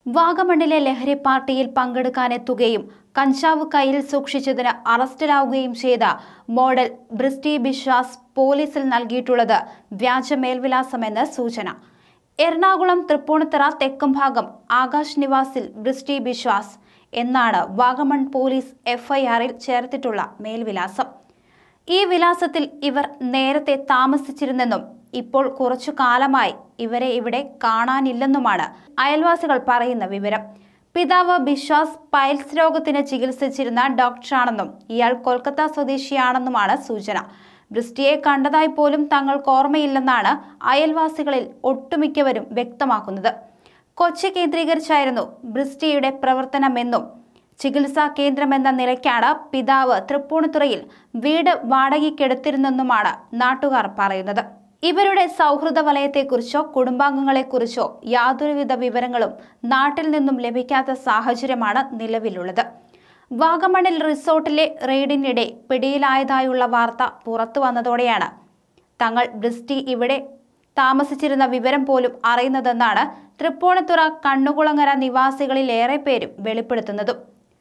വാഗമണ്ണിലെ ലഹരി പാർട്ടിയിൽ പങ്കെടുക്കാനെത്തുകയും കഞ്ചാവ് കയ്യിൽ സൂക്ഷിച്ചതിന് അറസ്റ്റിലാവുകയും ചെയ്ത മോഡൽ ബ്രിസ്റ്റി ബിശ്വാസ് പോലീസിൽ നൽകിയിട്ടുള്ളത് വ്യാജ മേൽവിലാസമെന്ന് സൂചന എറണാകുളം തൃപ്പൂണിത്തറ തെക്കുംഭാഗം ആകാശ് നിവാസിൽ ബ്രിസ്റ്റി ബിശ്വാസ് എന്നാണ് വാഗമൺ പോലീസ് എഫ്ഐആറിൽ ചേർത്തിട്ടുള്ള മേൽവിലാസം ഈ വിലാസത്തിൽ ഇവർ നേരത്തെ താമസിച്ചിരുന്നെന്നും ഇപ്പോൾ കുറച്ചു കാലമായി ഇവരെ ഇവിടെ കാണാനില്ലെന്നുമാണ് അയൽവാസികൾ പറയുന്ന വിവരം പിതാവ് ബിശ്വാസ് പൈൽസ് രോഗത്തിന് ചികിത്സിച്ചിരുന്ന ഡോക്ടറാണെന്നും ഇയാൾ കൊൽക്കത്ത സ്വദേശിയാണെന്നുമാണ് സൂചന ബ്രിസ്റ്റിയെ കണ്ടതായി പോലും തങ്ങൾക്ക് ഓർമ്മയില്ലെന്നാണ് അയൽവാസികളിൽ ഒട്ടുമിക്കവരും വ്യക്തമാക്കുന്നത് കൊച്ചി കേന്ദ്രീകരിച്ചായിരുന്നു ബ്രിസ്റ്റിയുടെ പ്രവർത്തനമെന്നും ചികിത്സാ കേന്ദ്രമെന്ന നിലയ്ക്കാണ് പിതാവ് തൃപ്പൂണിത്തുറയിൽ വീട് വാടകയ്ക്കെടുത്തിരുന്നെന്നുമാണ് നാട്ടുകാർ പറയുന്നത് ഇവരുടെ സൗഹൃദ വലയത്തെക്കുറിച്ചോ കുടുംബാംഗങ്ങളെക്കുറിച്ചോ യാതൊരുവിധ വിവരങ്ങളും നാട്ടിൽ നിന്നും ലഭിക്കാത്ത സാഹചര്യമാണ് നിലവിലുള്ളത് വാഗമണിൽ റിസോർട്ടിലെ റെയ്ഡിനിടെ പിടിയിലായതായുള്ള വാർത്ത പുറത്തു വന്നതോടെയാണ് തങ്ങൾ ബ്രിസ്റ്റി ഇവിടെ താമസിച്ചിരുന്ന വിവരം പോലും അറിയുന്നതെന്നാണ് തൃപ്പൂണിത്തുറ കണ്ണുകുളങ്ങര നിവാസികളിലേറെ പേരും വെളിപ്പെടുത്തുന്നതും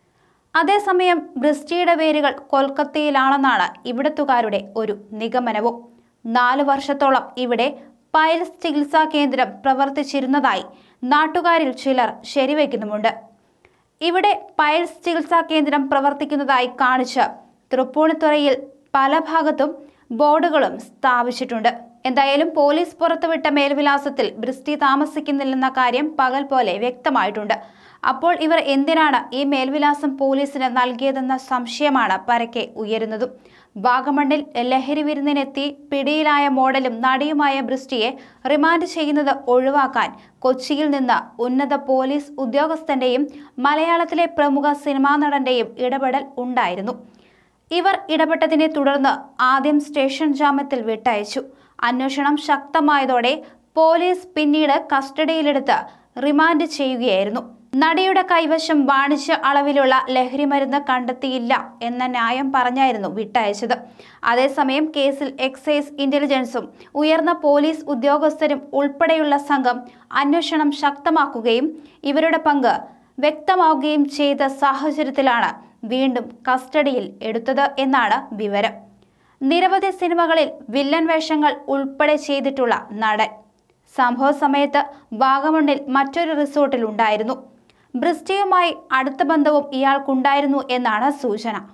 അതേസമയം ബ്രിസ്റ്റിയുടെ വേരുകൾ കൊൽക്കത്തയിലാണെന്നാണ് ഇവിടത്തുകാരുടെ ഒരു നിഗമനവും നാലു വർഷത്തോളം ഇവിടെ പൈൽസ് ചികിത്സാ കേന്ദ്രം പ്രവർത്തിച്ചിരുന്നതായി നാട്ടുകാരിൽ ചിലർ ശരിവയ്ക്കുന്നുമുണ്ട് ഇവിടെ പൈൽസ് ചികിത്സാ കേന്ദ്രം പ്രവർത്തിക്കുന്നതായി കാണിച്ച് തൃപ്പൂണിത്തുറയിൽ പല ഭാഗത്തും ബോർഡുകളും സ്ഥാപിച്ചിട്ടുണ്ട് എന്തായാലും പോലീസ് പുറത്തുവിട്ട മേൽവിലാസത്തിൽ ബ്രിസ്റ്റി താമസിക്കുന്നില്ലെന്ന കാര്യം പകൽ പോലെ വ്യക്തമായിട്ടുണ്ട് അപ്പോൾ ഇവർ എന്തിനാണ് ഈ മേൽവിലാസം പോലീസിന് നൽകിയതെന്ന സംശയമാണ് പരക്കെ ഉയരുന്നതും വാഗമണ്ണിൽ ലഹരി വിരുന്നിനെത്തി പിടിയിലായ മോഡലും നടിയുമായ ബ്രിസ്റ്റിയെ റിമാൻഡ് ചെയ്യുന്നത് ഒഴിവാക്കാൻ കൊച്ചിയിൽ നിന്ന് ഉന്നത പോലീസ് ഉദ്യോഗസ്ഥന്റെയും മലയാളത്തിലെ പ്രമുഖ സിനിമാ നടന്റെയും ഇടപെടൽ ഉണ്ടായിരുന്നു ഇവർ ഇടപെട്ടതിനെ തുടർന്ന് ആദ്യം സ്റ്റേഷൻ ജാമ്യത്തിൽ വിട്ടയച്ചു അന്വേഷണം ശക്തമായതോടെ പോലീസ് പിന്നീട് കസ്റ്റഡിയിലെടുത്ത് റിമാൻഡ് ചെയ്യുകയായിരുന്നു നടിയുടെ കൈവശം വാണിജ്യ അളവിലുള്ള ലഹരിമരുന്ന് കണ്ടെത്തിയില്ല എന്ന ന്യായം പറഞ്ഞായിരുന്നു വിട്ടയച്ചത് അതേസമയം കേസിൽ എക്സൈസ് ഇന്റലിജൻസും ഉയർന്ന പോലീസ് ഉദ്യോഗസ്ഥരും ഉൾപ്പെടെയുള്ള സംഘം അന്വേഷണം ശക്തമാക്കുകയും ഇവരുടെ പങ്ക് വ്യക്തമാവുകയും ചെയ്ത സാഹചര്യത്തിലാണ് വീണ്ടും കസ്റ്റഡിയിൽ എടുത്തത് എന്നാണ് വിവരം നിരവധി സിനിമകളിൽ വില്ലൻ വേഷങ്ങൾ ഉൾപ്പെടെ ചെയ്തിട്ടുള്ള നടൻ സംഭവ സമയത്ത് വാഗമണ്ണിൽ മറ്റൊരു റിസോർട്ടിൽ ഉണ്ടായിരുന്നു ബ്രിസ്റ്റിയുമായി അടുത്ത ബന്ധവും ഇയാൾക്കുണ്ടായിരുന്നു എന്നാണ് സൂചന